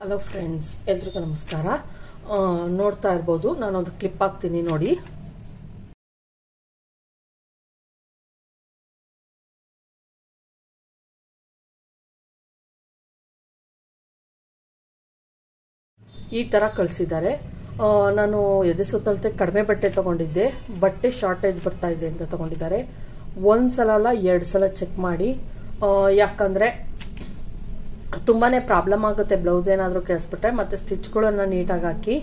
hello friends ಎಲ್ರಿಗೂ ನಮಸ್ಕಾರ ಆ, ನೋಡ್ತಾ ಇರ್ಬೋದು ನಾನೊಂದು ಕ್ಲಿಪ್ ಹಾಕ್ತೀನಿ ನೋಡಿ ಈ ಥರ ಕಳಿಸಿದ್ದಾರೆ ಆ, ನಾನು ಎದೆ ಸುತ್ತಳತೆ ಕಡಿಮೆ ಬಟ್ಟೆ ತಗೊಂಡಿದ್ದೆ ಬಟ್ಟೆ ಶಾರ್ಟೇಜ್ ಬರ್ತಾ ಇದೆ ಅಂತ ತಗೊಂಡಿದ್ದಾರೆ ಒಂದು ಸಲ ಅಲ್ಲ ಎರಡು ಸಲ ಚೆಕ್ ಮಾಡಿ ಆ, ಯಾಕಂದ್ರೆ ತುಂಬಾ ಪ್ರಾಬ್ಲಮ್ ಆಗುತ್ತೆ ಬ್ಲೌಸ್ ಏನಾದರೂ ಕೆಲ್ಸ್ಬಿಟ್ರೆ ಮತ್ತು ಸ್ಟಿಚ್ಗಳನ್ನು ನೀಟಾಗಿ ಹಾಕಿ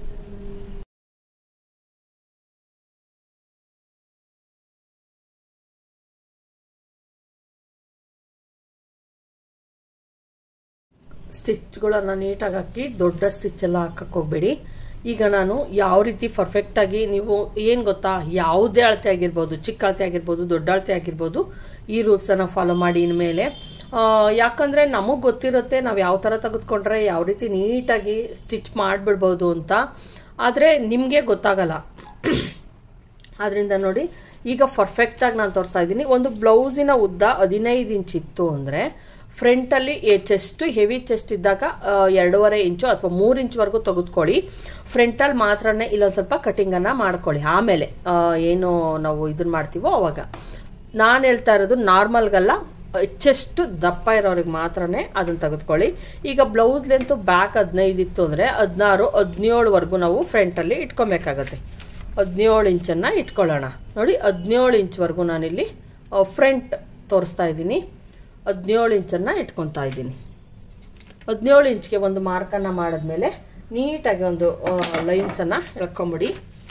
ಸ್ಟಿಚ್ಗಳನ್ನು ನೀಟಾಗಿ ಹಾಕಿ ದೊಡ್ಡ ಸ್ಟಿಚ್ ಎಲ್ಲ ಹಾಕಕ್ಕೆ ಹೋಗ್ಬೇಡಿ ಈಗ ನಾನು ಯಾವ ರೀತಿ ಪರ್ಫೆಕ್ಟಾಗಿ ನೀವು ಏನು ಗೊತ್ತಾ ಯಾವುದೇ ಅಳತೆ ಆಗಿರ್ಬೋದು ಚಿಕ್ಕ ಅಳತೆ ಆಗಿರ್ಬೋದು ದೊಡ್ಡ ಅಳತೆ ಆಗಿರ್ಬೋದು ಈ ರೂಲ್ಸನ್ನು ಫಾಲೋ ಮಾಡಿ ಇನ್ಮೇಲೆ ಆ, ಯಾಕಂದ್ರೆ ನಮಗೆ ಗೊತ್ತಿರುತ್ತೆ ನಾವು ಯಾವ ಥರ ತೆಗೆದುಕೊಂಡ್ರೆ ಯಾವ ರೀತಿ ನೀಟಾಗಿ ಸ್ಟಿಚ್ ಮಾಡಿಬಿಡ್ಬೋದು ಅಂತ ಆದರೆ ನಿಮಗೆ ಗೊತ್ತಾಗಲ್ಲ ಆದ್ರಿಂದ ನೋಡಿ ಈಗ ಪರ್ಫೆಕ್ಟಾಗಿ ನಾನು ತೋರಿಸ್ತಾ ಇದ್ದೀನಿ ಒಂದು ಬ್ಲೌಸಿನ ಉದ್ದ ಹದಿನೈದು ಇಂಚ್ ಇತ್ತು ಅಂದರೆ ಫ್ರಂಟಲ್ಲಿ ಚೆಸ್ಟ್ ಹೆವಿ ಚೆಸ್ಟ್ ಇದ್ದಾಗ ಆ, ಎರಡೂವರೆ ಇಂಚು ಅಥವಾ ಮೂರು ಇಂಚ್ವರೆಗೂ ತೆಗೆದುಕೊಳ್ಳಿ ಫ್ರಂಟಲ್ಲಿ ಮಾತ್ರನೇ ಇಲ್ಲೊಂದು ಸ್ವಲ್ಪ ಕಟಿಂಗನ್ನು ಮಾಡ್ಕೊಳ್ಳಿ ಆಮೇಲೆ ಆ, ಏನು ನಾವು ಇದನ್ನ ಮಾಡ್ತೀವೋ ಅವಾಗ ನಾನು ಹೇಳ್ತಾ ಇರೋದು ನಾರ್ಮಲ್ಗಲ್ಲ ಚೆಸ್ಟ್ ದಪ್ಪ ಇರೋರಿಗೆ ಮಾತ್ರನೇ ಅದನ್ನು ತೆಗೆದುಕೊಳ್ಳಿ ಈಗ ಬ್ಲೌಸ್ ಲೆಂತು ಬ್ಯಾಕ್ ಹದಿನೈದು ಇತ್ತು ಅಂದರೆ ಹದಿನಾರು ಹದಿನೇಳುವರೆಗೂ ನಾವು ಫ್ರಂಟಲ್ಲಿ ಇಟ್ಕೊಬೇಕಾಗತ್ತೆ ಹದಿನೇಳು ಇಂಚನ್ನು ಇಟ್ಕೊಳ್ಳೋಣ ನೋಡಿ ಹದಿನೇಳು ಇಂಚ್ವರೆಗೂ ನಾನಿಲ್ಲಿ ಫ್ರಂಟ್ ತೋರಿಸ್ತಾ ಇದ್ದೀನಿ ಹದಿನೇಳು ಇಂಚನ್ನು ಇಟ್ಕೊತಾ ಇದ್ದೀನಿ ಹದಿನೇಳು ಇಂಚ್ಗೆ ಒಂದು ಮಾರ್ಕನ್ನು ಮಾಡಿದ್ಮೇಲೆ ನೀಟಾಗಿ ಒಂದು ಲೈನ್ಸನ್ನು ಎಳ್ಕೊಂಬಿಡಿ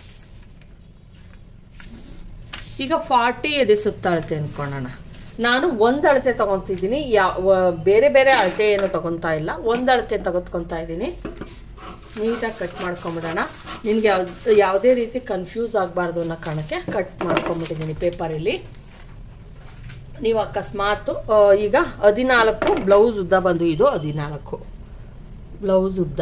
ಈಗ ಫಾರ್ಟಿ ಎದೆ ಸುತ್ತಾಳತೆ ಅನ್ಕೊಳ್ಳೋಣ ನಾನು ಒಂದು ಅಳತೆ ತಗೊತಿದ್ದೀನಿ ಯಾವ ಬೇರೆ ಬೇರೆ ಅಳತೆ ಏನು ತಗೊತಾ ಇಲ್ಲ ಒಂದು ಅಳತೆ ತೆಗೆದುಕೊತಾ ಇದ್ದೀನಿ ನೀಟಾಗಿ ಕಟ್ ಮಾಡ್ಕೊಂಬಿಡೋಣ ನಿನಗೆ ಯಾವ್ದು ಯಾವುದೇ ರೀತಿ ಕನ್ಫ್ಯೂಸ್ ಆಗಬಾರ್ದು ಅನ್ನೋ ಕಾರಣಕ್ಕೆ ಕಟ್ ಮಾಡ್ಕೊಂಬಿಟ್ಟಿದ್ದೀನಿ ಪೇಪರಲ್ಲಿ ನೀವು ಅಕಸ್ಮಾತ್ ಆ, ಈಗ ಹದಿನಾಲ್ಕು ಬ್ಲೌಸ್ ಉದ್ದ ಬಂದು ಇದು ಹದಿನಾಲ್ಕು ಬ್ಲೌಸ್ ಉದ್ದ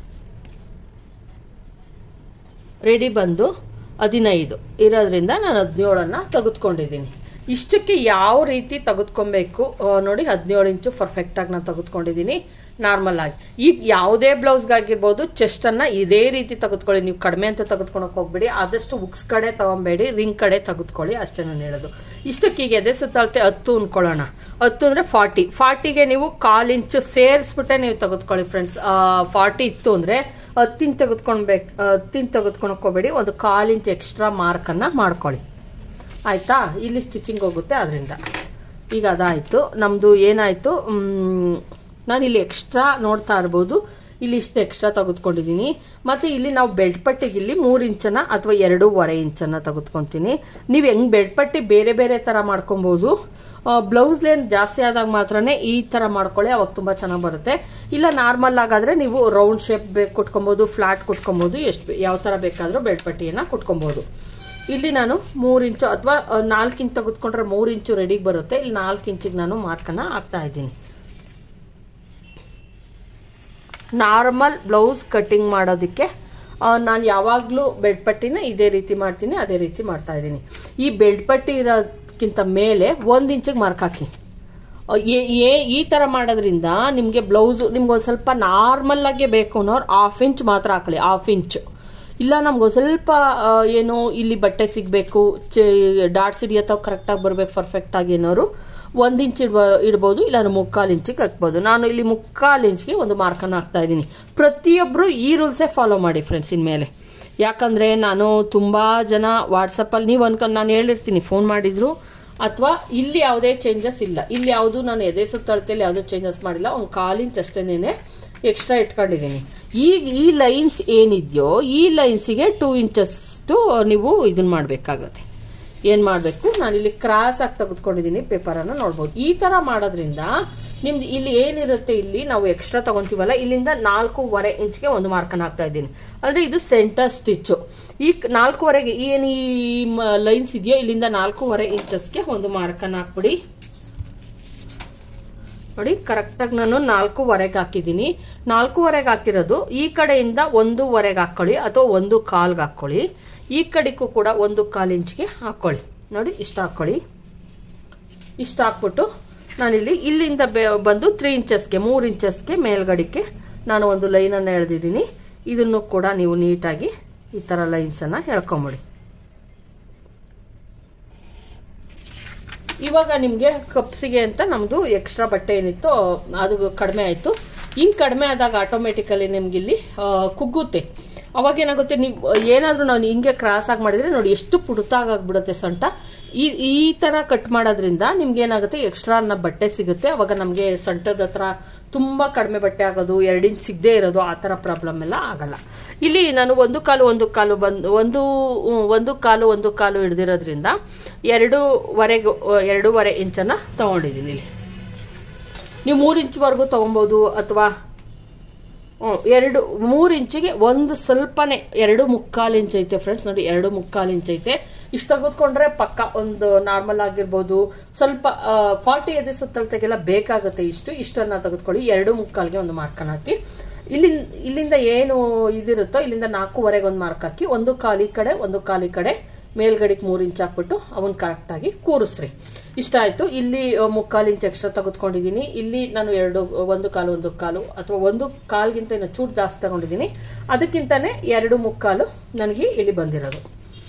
ರೆಡಿ ಬಂದು ಹದಿನೈದು ಇರೋದ್ರಿಂದ ನಾನು ಹದಿನೇಳನ್ನು ತೆಗೆದುಕೊಂಡಿದ್ದೀನಿ ಇಷ್ಟಕ್ಕೆ ಯಾವ ರೀತಿ ತೆಗೆದುಕೊಬೇಕು ಆ, ನೋಡಿ ಹದಿನೇಳು ಇಂಚು ಪರ್ಫೆಕ್ಟಾಗಿ ನಾನು ತೆಗೆದುಕೊಂಡಿದ್ದೀನಿ ನಾರ್ಮಲ್ ಆಗಿ ಈಗ ಯಾವುದೇ ಬ್ಲೌಸ್ಗಾಗಿರ್ಬೋದು ಚೆಸ್ಟನ್ನು ಇದೇ ರೀತಿ ತೆಗೆದುಕೊಳ್ಳಿ ನೀವು ಕಡಿಮೆ ಅಂತ ತೆಗೆದುಕೊಳಕ್ಕೆ ಹೋಗ್ಬೇಡಿ ಆದಷ್ಟು ಉಕ್ಸ್ ಕಡೆ ತಗೊಬೇಡಿ ರಿಂಗ್ ಕಡೆ ತೆಗೆದುಕೊಳ್ಳಿ ಅಷ್ಟೇ ನಾನು ಹೇಳೋದು ಇಷ್ಟಕ್ಕೆ ಈಗ ಎದೆ ಸುತ್ತಾಳ್ತೆ ಹತ್ತು ಅನ್ಕೊಳ್ಳೋಣ ಹತ್ತು ಅಂದರೆ ಫಾರ್ಟಿ ಫಾರ್ಟಿಗೆ ನೀವು ಕಾಲು ಇಂಚು ಸೇರಿಸ್ಬಿಟ್ಟೆ ನೀವು ತೆಗೆದುಕೊಳ್ಳಿ ಫ್ರೆಂಡ್ಸ್ ಫಾರ್ಟಿ ಇತ್ತು ಅಂದರೆ ಹತ್ತು ಇಂಚ್ ತೆಗೆದುಕೊಳ್ಬೇಕು ಹತ್ತು ಇಂಚ್ ತೆಗೆದುಕೊಳಕ್ಕೆ ಹೋಗ್ಬೇಡಿ ಒಂದು ಕಾಲು ಇಂಚ್ ಎಕ್ಸ್ಟ್ರಾ ಮಾರ್ಕನ್ನು ಮಾಡ್ಕೊಳ್ಳಿ ಆಯಿತಾ ಇಲ್ಲಿ ಸ್ಟಿಚಿಂಗ್ ಹೋಗುತ್ತೆ ಅದರಿಂದ ಈಗ ಅದಾಯಿತು ನಮ್ಮದು ಏನಾಯಿತು ನಾನು ಇಲ್ಲಿ ಎಕ್ಸ್ಟ್ರಾ ನೋಡ್ತಾ ಇರ್ಬೋದು ಇಲ್ಲಿ ಇಷ್ಟು ಎಕ್ಸ್ಟ್ರಾ ತೆಗೆದುಕೊಂಡಿದ್ದೀನಿ ಮತ್ತು ಇಲ್ಲಿ ನಾವು ಬೆಲ್ಟ್ ಪಟ್ಟಿಗೆ ಇಲ್ಲಿ ಮೂರು ಇಂಚನ್ನು ಅಥವಾ ಎರಡೂವರೆ ಇಂಚನ್ನು ತೆಗೆದುಕೊತೀನಿ ನೀವು ಹೆಂಗೆ ಬೆಲ್ಟ್ ಪಟ್ಟಿ ಬೇರೆ ಬೇರೆ ಥರ ಮಾಡ್ಕೊಬೋದು ಬ್ಲೌಸ್ ಲೇನ್ ಜಾಸ್ತಿ ಆದಾಗ ಮಾತ್ರನೇ ಈ ಥರ ಮಾಡ್ಕೊಳ್ಳಿ ಅವಾಗ ತುಂಬ ಚೆನ್ನಾಗಿ ಬರುತ್ತೆ ಇಲ್ಲ ನಾರ್ಮಲ್ ಆಗಾದರೆ ನೀವು ರೌಂಡ್ ಶೇಪ್ ಬೇಕು ಕುಟ್ಕೊಬೋದು ಫ್ಲಾಟ್ ಕುಟ್ಕೊಬೋದು ಎಷ್ಟು ಯಾವ ಥರ ಬೇಕಾದರೂ ಬೆಲ್ಟ್ ಪಟ್ಟಿಯನ್ನು ಕುಟ್ಕೊಬೋದು ಇಲ್ಲಿ ನಾನು ಮೂರು ಇಂಚು ಅಥವಾ ನಾಲ್ಕು ಇಂಚ್ ತೆಗೆದುಕೊಂಡ್ರೆ ಮೂರು ಇಂಚು ರೆಡಿಗೆ ಬರುತ್ತೆ ಇಲ್ಲಿ ನಾಲ್ಕು ಇಂಚಿಗೆ ನಾನು ಮಾರ್ಕನ್ನು ಹಾಕ್ತಾ ಇದ್ದೀನಿ ನಾರ್ಮಲ್ ಬ್ಲೌಸ್ ಕಟ್ಟಿಂಗ್ ಮಾಡೋದಕ್ಕೆ ನಾನು ಯಾವಾಗಲೂ ಬೆಡ್ ಪಟ್ಟಿನ ಇದೇ ರೀತಿ ಮಾಡ್ತೀನಿ ಅದೇ ರೀತಿ ಮಾಡ್ತಾ ಇದ್ದೀನಿ ಈ ಬೆಡ್ ಪಟ್ಟಿ ಇರೋದಕ್ಕಿಂತ ಮೇಲೆ ಒಂದು ಇಂಚಿಗೆ ಮಾರ್ಕ್ ಹಾಕಿ ಆ, ಏ- ಏ- ಈ ಥರ ಮಾಡೋದ್ರಿಂದ ನಿಮಗೆ ಬ್ಲೌಸು ನಿಮ್ಗೆ ಒಂದು ಸ್ವಲ್ಪ ನಾರ್ಮಲ್ಲಾಗೆ ಬೇಕು ಅನ್ನೋರು ಹಾಫ್ ಇಂಚ್ ಮಾತ್ರ ಹಾಕೊಳ್ಳಿ ಹಾಫ್ ಇಂಚ್ ಇಲ್ಲ ನಮ್ಗೆ ಒಂದು ಸ್ವಲ್ಪ ಆ, ಏನು ಇಲ್ಲಿ ಬಟ್ಟೆ ಸಿಗಬೇಕು ಚೆ ಡಾಟ್ಸ್ ಹಿಡಿಯತ್ತವ ಕರೆಕ್ಟಾಗಿ ಬರಬೇಕು ಪರ್ಫೆಕ್ಟಾಗಿ ಅನ್ನೋರು ಒಂದು ಇಂಚ್ ಇಡ್ಬೋ ಇಡ್ಬೋದು ಇಲ್ಲ ಮುಕ್ಕಾಲು ಇಂಚಿಗೆ ಹಾಕ್ಬೋದು ನಾನು ಇಲ್ಲಿ ಮುಕ್ಕಾಲು ಇಂಚ್ಗೆ ಒಂದು ಮಾರ್ಕನ್ನು ಹಾಕ್ತಾ ಇದ್ದೀನಿ ಪ್ರತಿಯೊಬ್ಬರು ಈ ರೂಲ್ಸೇ ಫಾಲೋ ಮಾಡಿ ಫ್ರೆಂಡ್ಸ್ ಇನ್ಮೇಲೆ ಯಾಕಂದರೆ ನಾನು ತುಂಬ ಜನ ವಾಟ್ಸಪ್ಪಲ್ಲಿ ನೀವು ಅನ್ಕೊಂಡು ನಾನು ಹೇಳಿರ್ತೀನಿ ಫೋನ್ ಮಾಡಿದ್ರು ಅಥವಾ ಇಲ್ಲಿ ಯಾವುದೇ ಚೇಂಜಸ್ ಇಲ್ಲ ಇಲ್ಲಿ ಯಾವುದು ನಾನು ಎದೆ ಸುತ್ತಳತೆಯಲ್ಲಿ ಯಾವುದೂ ಚೇಂಜಸ್ ಮಾಡಿಲ್ಲ ಒಂದು ಕಾಲು ಇಂಚ್ ಅಷ್ಟೇನೆ ಎಕ್ಸ್ಟ್ರಾ ಇಟ್ಕೊಂಡಿದ್ದೀನಿ ಈಗ ಈ ಲೈನ್ಸ್ ಏನಿದೆಯೋ ಈ ಲೈನ್ಸಿಗೆ ಟೂ ಇಂಚಸ್ಟು ನೀವು ಇದನ್ನ ಮಾಡಬೇಕಾಗತ್ತೆ ಏನು ಮಾಡಬೇಕು ನಾನು ಇಲ್ಲಿ ಕ್ರಾಸ್ ಆಗಿ ತೆಗೆದುಕೊಂಡಿದ್ದೀನಿ ಪೇಪರನ್ನು ನೋಡ್ಬೋದು ಈ ಥರ ಮಾಡೋದ್ರಿಂದ ನಿಮ್ದು ಇಲ್ಲಿ ಏನಿರುತ್ತೆ ಇಲ್ಲಿ ನಾವು ಎಕ್ಸ್ಟ್ರಾ ತಗೊಂತೀವಲ್ಲ ಇಲ್ಲಿಂದ ನಾಲ್ಕೂವರೆ ಇಂಚ್ಗೆ ಒಂದು ಮಾರ್ಕನ್ನು ಹಾಕ್ತಾ ಇದ್ದೀನಿ ಅಂದರೆ ಇದು ಸೆಂಟರ್ ಸ್ಟಿಚ್ಚು ಈ ಕ್- ನಾಲ್ಕೂವರೆಗೆ ಏನು ಈ ಲೈನ್ಸ್ ಇದೆಯೋ ಇಲ್ಲಿಂದ ನಾಲ್ಕೂವರೆ ಇಂಚಸ್ಗೆ ಒಂದು ಮಾರ್ಕನ್ನು ಹಾಕ್ಬಿಡಿ ನೋಡಿ ಕರೆಕ್ಟಾಗಿ ನಾನು ನಾಲ್ಕೂವರೆಗೆ ಹಾಕಿದ್ದೀನಿ ನಾಲ್ಕೂವರೆಗೆ ಹಾಕಿರೋದು ಈ ಕಡೆಯಿಂದ ಒಂದೂವರೆಗೆ ಹಾಕ್ಕೊಳ್ಳಿ ಅಥವಾ ಒಂದು ಕಾಲ್ಗೆ ಹಾಕ್ಕೊಳ್ಳಿ ಈ ಕಡೆಗೂ ಕೂಡ ಒಂದು ಕಾಲು ಇಂಚ್ಗೆ ಹಾಕ್ಕೊಳ್ಳಿ ನೋಡಿ ಇಷ್ಟ ಹಾಕ್ಕೊಳ್ಳಿ ಇಷ್ಟ ಹಾಕ್ಬಿಟ್ಟು ನಾನಿಲ್ಲಿ ಇಲ್ಲಿಂದ ಬೆ- ಬಂದು ತ್ರೀ ಇಂಚಸ್ಗೆ ಮೂರು ಇಂಚಸ್ಗೆ ಮೇಲ್ಗಡೆಗೆ ನಾನು ಒಂದು ಲೈನನ್ನು ಎಳೆದಿದ್ದೀನಿ ಇದನ್ನು ಕೂಡ ನೀವು ನೀಟಾಗಿ ಈ ಥರ ಲೈನ್ಸನ್ನು ಎಳ್ಕೊಂಬಿಡಿ ಇವಾಗ ನಿಮಗೆ ಕಪ್ಸಿಗೆ ಅಂತ ನಮ್ಮದು ಎಕ್ಸ್ಟ್ರಾ ಬಟ್ಟೆ ಏನಿತ್ತು ಅದು ಕಡಿಮೆ ಆಯಿತು ಹಿಂಗೆ ಕಡಿಮೆ ಆದಾಗ ಆಟೋಮೆಟಿಕಲಿ ನಿಮ್ಗೆ ಇಲ್ಲಿ ಆ, ಕುಗ್ಗುತ್ತೆ ಅವಾಗ ಏನಾಗುತ್ತೆ ನೀವು ಏನಾದರೂ ನಾವು ಹಿಂಗೆ ಕ್ರಾಸ್ ಆಗಿ ಮಾಡಿದರೆ ನೋಡಿ ಎಷ್ಟು ಪುಡುತಾಗ್ಬಿಡುತ್ತೆ ಸೊಂಟ ಈ ಈ ಥರ ಕಟ್ ಮಾಡೋದ್ರಿಂದ ನಿಮ್ಗೆ ಏನಾಗುತ್ತೆ ಎಕ್ಸ್ಟ್ರಾ ಅನ್ನೋ ಬಟ್ಟೆ ಸಿಗುತ್ತೆ ಅವಾಗ ನಮಗೆ ಸೊಂಟದ ಹತ್ರ ತುಂಬ ಕಡಿಮೆ ಬಟ್ಟೆ ಆಗೋದು ಎರಡು ಇಂಚ್ ಸಿಗದೇ ಇರೋದು ಆ ಥರ ಪ್ರಾಬ್ಲಮ್ ಎಲ್ಲ ಆಗಲ್ಲ ಇಲ್ಲಿ ನಾನು ಒಂದು ಕಾಲು ಒಂದು ಕಾಲು ಬಂದು ಒಂದು ಒಂದು ಕಾಲು ಒಂದು ಕಾಲು ಹಿಡ್ದಿರೋದ್ರಿಂದ ಎರಡೂವರೆಗೂ ಎರಡೂವರೆ ಇಂಚನ್ನು ತೊಗೊಂಡಿದ್ದೀನಿ ಇಲ್ಲಿ ನೀವು ಮೂರು ಇಂಚ್ವರೆಗೂ ತೊಗೊಬೋದು ಅಥವಾ ಹ್ಮ್, ಎರಡು ಮೂರು ಇಂಚಿಗೆ ಒಂದು ಸ್ವಲ್ಪನೇ ಎರಡು ಮುಕ್ಕಾಲು ಇಂಚ್ ಐತೆ ಫ್ರೆಂಡ್ಸ್ ನೋಡಿ ಎರಡು ಮುಕ್ಕಾಲು ಇಂಚ್ ಐತೆ ಇಷ್ಟು ತೆಗೆದುಕೊಂಡ್ರೆ ಪಕ್ಕ ಒಂದು ನಾರ್ಮಲ್ ಆಗಿರ್ಬೋದು ಸ್ವಲ್ಪ ಫಾರ್ಟಿ ಎದೆ ಸುತ್ತಳತೆಗೆಲ್ಲ ಬೇಕಾಗುತ್ತೆ ಇಷ್ಟು ಇಷ್ಟನ್ನು ತೆಗೆದುಕೊಳ್ಳಿ ಎರಡು ಮುಕ್ಕಾಲ್ಗೆ ಒಂದು ಮಾರ್ಕನ್ನು ಹಾಕಿ ಇಲ್ಲಿಂದ ಇಲ್ಲಿಂದ ಏನು ಇದಿರುತ್ತೋ ಇಲ್ಲಿಂದ ನಾಲ್ಕೂವರೆಗೆ ಒಂದು ಮಾರ್ಕ್ ಹಾಕಿ ಒಂದು ಕಾಲಿ ಕಡೆ ಒಂದು ಕಾಲಿ ಕಡೆ ಮೇಲ್ಗಡೆಗೆ ಮೂರು ಇಂಚ್ ಹಾಕ್ಬಿಟ್ಟು ಅವನ್ ಕರೆಕ್ಟಾಗಿ ಕೂರಿಸ್ರಿ ಇಷ್ಟ ಆಯಿತು ಇಲ್ಲಿ ಆ, ಮುಕ್ಕಾಲು ಇಂಚ್ ಎಕ್ಸ್ಟ್ರಾ ತೆಗೆದುಕೊಂಡಿದ್ದೀನಿ ಇಲ್ಲಿ ನಾನು ಎರಡು ಒಂದು ಕಾಲು ಒಂದು ಕಾಲು ಅಥವಾ ಒಂದು ಕಾಲ್ಗಿಂತ ಇನ್ನು ಚೂರು ಜಾಸ್ತಿ ತಗೊಂಡಿದ್ದೀನಿ ಅದಕ್ಕಿಂತನೇ ಎರಡು ಮುಕ್ಕಾಲು ನನಗೆ ಇಲ್ಲಿ ಬಂದಿರೋದು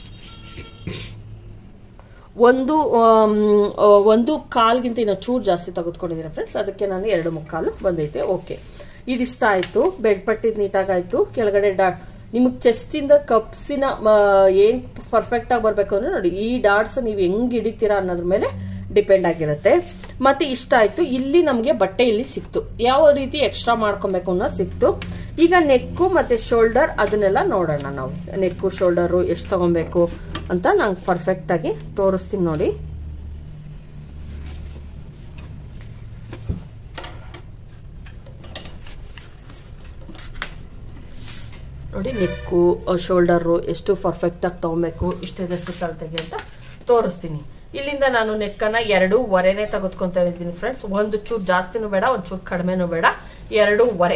ಒಂದು ಆಮ್, ಆ, ಒಂದು ಕಾಲ್ಗಿಂತ ಇನ್ನು ಚೂರು ಜಾಸ್ತಿ ತೆಗೆದುಕೊಂಡಿದ್ದೀನಿ ಫ್ರೆಂಡ್ಸ್ ಅದಕ್ಕೆ ನಾನು ಎರಡು ಮುಕ್ಕಾಲು ಬಂದೈತೆ ಓಕೆ ಇದಿಷ್ಟ ಆಯಿತು ಬೆಡ್ ಪಟ್ಟಿದ್ ನೀಟಾಗಾಯಿತು ಕೆಳಗಡೆ ಡಾಟ್ ನಿಮಗೆ ಚೆಸ್ಟಿಂದ ಕಪ್ಸಿನ ಏನು ಪರ್ಫೆಕ್ಟಾಗಿ ಬರಬೇಕು ಅಂದ್ರೆ ನೋಡಿ ಈ ಡಾಟ್ಸ್ ನೀವು ಹೆಂಗೆ ಹಿಡಿತೀರಾ ಅನ್ನೋದ್ರ ಮೇಲೆ ಡಿಪೆಂಡ್ ಆಗಿರುತ್ತೆ ಮತ್ತೆ ಇಷ್ಟ ಆಯಿತು ಇಲ್ಲಿ ನಮಗೆ ಬಟ್ಟೆ ಇಲ್ಲಿ ಸಿಕ್ತು ಯಾವ ರೀತಿ ಎಕ್ಸ್ಟ್ರಾ ಮಾಡ್ಕೊಬೇಕು ಅನ್ನೋದು ಸಿಕ್ತು ಈಗ ನೆಕ್ಕು ಮತ್ತು ಶೋಲ್ಡರ್ ಅದನ್ನೆಲ್ಲ ನೋಡೋಣ ನಾವು ನೆಕ್ಕು ಶೋಲ್ಡರು ಎಷ್ಟು ತಗೊಬೇಕು ಅಂತ ನಂಗೆ ಪರ್ಫೆಕ್ಟಾಗಿ ತೋರಿಸ್ತೀನಿ ನೋಡಿ ನೋಡಿ ನೆಕ್ಕು ಶೋಲ್ಡರು ಎಷ್ಟು ಪರ್ಫೆಕ್ಟಾಗಿ ತೊಗೊಬೇಕು ಇಷ್ಟಿದೆ ಸುತ್ತಳತೆಗೆ ಅಂತ ತೋರಿಸ್ತೀನಿ ಇಲ್ಲಿಂದ ನಾನು ನೆಕ್ಕನ್ನು ಎರಡೂವರೆನೇ ತೆಗೆದುಕೊತಾ ಇದ್ದೀನಿ ಫ್ರೆಂಡ್ಸ್ ಒಂದು ಚೂರು ಜಾಸ್ತಿನೂ ಬೇಡ ಒಂದು ಚೂರು ಕಡಿಮೆನೂ ಬೇಡ ಎರಡೂವರೆ